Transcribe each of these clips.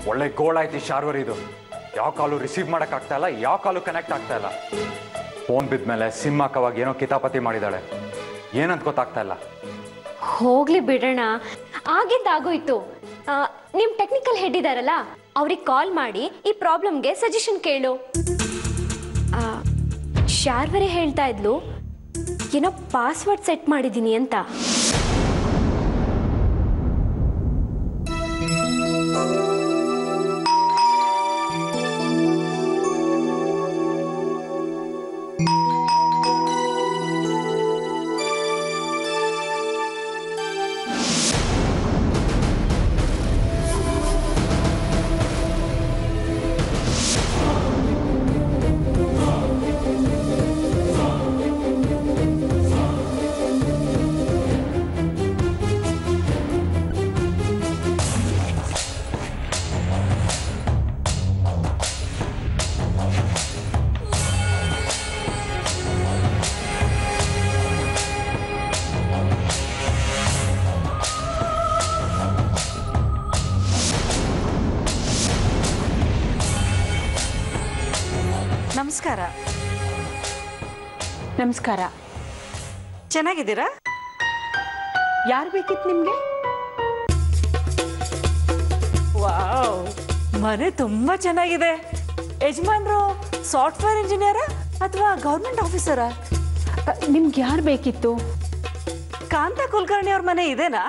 ಒಳ್ಳೆ ಗೋಳ್ ಆಯ್ತು ಈ ಶಾರ್ವರ್ ಇದು ಯಾವ ಕಾಲು ರಿಸೀವ್ ಮಾಡೋಕ್ಕಾಗ್ತಾ ಇಲ್ಲ ಯಾವ ಕಾಲು ಕನೆಕ್ಟ್ ಆಗ್ತಾ ಇಲ್ಲ ಫೋನ್ ಬಿದ್ಮೇಲೆ ಸಿಂಹಾಕವಾಗಿ ಏನೋ ಕಿತಾಪತಿ ಮಾಡಿದಾಳೆ ಏನಂತ ಗೊತ್ತಾಗ್ತಾ ಇಲ್ಲ ಹೋಗ್ಲಿ ಬಿಡೋಣ ಆಗಿದ್ದಾಗೋಯ್ತು ಆ, ನಿಮ್ ಟೆಕ್ನಿಕಲ್ ಹೆಡ್ ಇದಾರಲ್ಲ ಅವ್ರಿಗೆ ಕಾಲ್ ಮಾಡಿ ಈ ಪ್ರಾಬ್ಲಮ್ಗೆ ಸಜೆಷನ್ ಕೇಳು ಆ, ಶಾರ್ವರಿ ಹೇಳ್ತಾ ಇದ್ಲು ಏನೋ ಪಾಸ್ವರ್ಡ್ ಸೆಟ್ ಮಾಡಿದ್ದೀನಿ ಅಂತ ನಮಸ್ಕಾರ ನಮಸ್ಕಾರ ಚೆನ್ನಾಗಿದ್ದೀರಾ ಯಾರು ಬೇಕಿತ್ತು ನಿಮಗೆ ವಾವ್ ಮನೆ ತುಂಬಾ ಚೆನ್ನಾಗಿದೆ ಯಜಮಾನ್ರು ಸಾಫ್ಟ್ವೇರ್ ಇಂಜಿನಿಯರಾ ಅಥವಾ ಗೌರ್ಮೆಂಟ್ ಆಫೀಸರಾ ನಿಮ್ಗೆ ಯಾರು ಬೇಕಿತ್ತು ಕಾಂತ ಕುಲಕರ್ಣಿ ಅವ್ರ ಮನೆ ಇದೇನಾ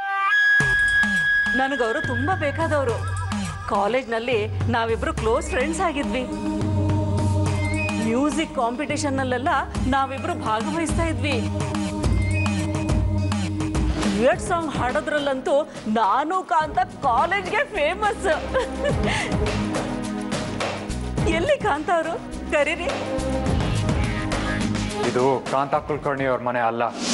ನನಗವರು ತುಂಬಾ ಬೇಕಾದವರು ಕಾಲೇಜ್ನಲ್ಲಿ ನಾವಿಬ್ರು ಕ್ಲೋಸ್ ಫ್ರೆಂಡ್ಸ್ ಆಗಿದ್ವಿ ಮ್ಯೂಸಿಕ್ ಕಾಂಪಿಟೇಷನ್ನಲ್ಲೆಲ್ಲ ನಾವಿಬ್ರು ಭಾಗವಹಿಸ್ತಾ ಇದ್ವಿ ಡ್ಯುಯೆಟ್ ಸಾಂಗ್ ಹಾಡೋದ್ರಲ್ಲಂತೂ ನಾನು ಕಾಂತ ಕಾಲೇಜ್ಗೆ ಫೇಮಸ್ ಎಲ್ಲಿ ಕಾಂತ ಅವರು ಕರೀರಿ ಇದು ಕಾಂತಾ ಕುಲಕರ್ಣಿ ಅವ್ರ ಮನೆ ಅಲ್ಲ